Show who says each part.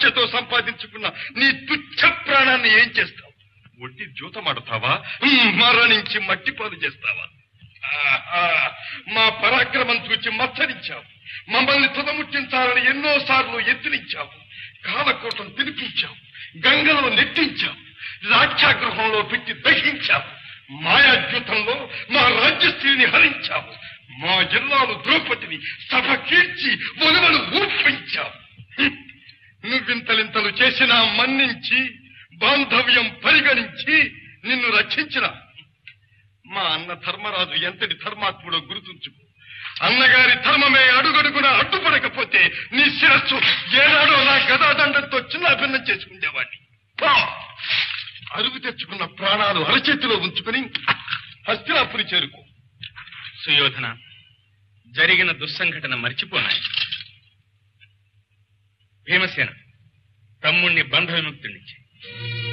Speaker 1: హత్యతో సంపాదించుకున్న నీ తుచ్చ ప్రాణాన్ని ఏం చేస్తావు ఒట్టి జూతమాడతావా మరణించి మట్టిపాలు చేస్తావా ఆహా, మా పరాక్రమం చూచి మత్సరించావు మమ్మల్ని తుదముట్టించాలని ఎన్నో సార్లు ఎత్తిరించావు కాలకోటం తినిపించావు గంగలో నెట్టించావు రాక్షాగృహంలో పెట్టి దహించావు మాయాద్యూతంలో మా రాజ్యశ్రీని హరించావు మా జిల్లాను ద్రౌపదిని సభ కీర్చి ఒలువలు ఊపించావు హ్మ్. నువ్వింతలింతలు చేసినా మన్నించి బాంధవ్యం పరిగణించి నిన్ను రక్షించిన మా అన్న ధర్మరాజు ఎంతటి ధర్మాత్ముడో గుర్తుంచుకో అన్నగారి ధర్మమే అడుగడుగున అడ్డుపడకపోతే నీ శిరస్సు ఏనాడో నా గదాదండంతో చిన్న భిన్నం చేసుకునేవాడిని పో! అరుగు తెచ్చుకున్న ప్రాణాలు అరచేతిలో ఉంచుకుని హస్తినాపురి చేరుకో
Speaker 2: సుయోధన జరిగిన దుస్సంఘటన మర్చిపోనాయి భీమసేన తమ్ముణ్ణి బంధ విముక్తుణ్ణి